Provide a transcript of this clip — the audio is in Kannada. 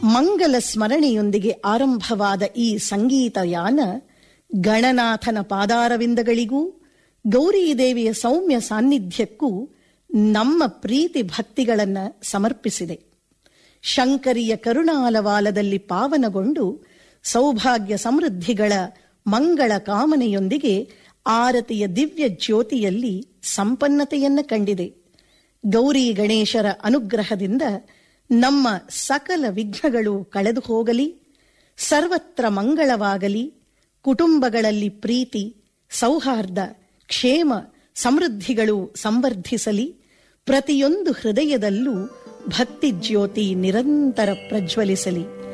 ಮಂಗಲ ಸ್ಮರಣೆಯೊಂದಿಗೆ ಆರಂಭವಾದ ಈ ಸಂಗೀತ ಯಾನ ಗಣನಾಥನ ಪಾದಾರವಿಂದಗಳಿಗೂ ಗೌರೀದೇವಿಯ ಸೌಮ್ಯ ಸಾನ್ನಿಧ್ಯಕ್ಕೂ ನಮ್ಮ ಪ್ರೀತಿ ಭಕ್ತಿಗಳನ್ನ ಸಮರ್ಪಿಸಿದೆ ಶಂಕರಿಯ ಕರುಣಾಲವಾಲದಲ್ಲಿ ಪಾವನಗೊಂಡು ಸೌಭಾಗ್ಯ ಸಮೃದ್ಧಿಗಳ ಮಂಗಳ ಕಾಮನೆಯೊಂದಿಗೆ ಆರತಿಯ ದಿವ್ಯ ಜ್ಯೋತಿಯಲ್ಲಿ ಸಂಪನ್ನತೆಯನ್ನ ಕಂಡಿದೆ ಗೌರಿ ಗಣೇಶರ ಅನುಗ್ರಹದಿಂದ ನಮ್ಮ ಸಕಲ ವಿಘ್ನಗಳು ಕಳೆದು ಹೋಗಲಿ ಸರ್ವತ್ರ ಮಂಗಳವಾಗಲಿ ಕುಟುಂಬಗಳಲ್ಲಿ ಪ್ರೀತಿ ಸೌಹಾರ್ದ ಕ್ಷೇಮ ಸಮೃದ್ಧಿಗಳು ಸಂವರ್ಧಿಸಲಿ ಪ್ರತಿಯೊಂದು ಹೃದಯದಲ್ಲೂ ಭಕ್ತಿ ಜ್ಯೋತಿ ನಿರಂತರ ಪ್ರಜ್ವಲಿಸಲಿ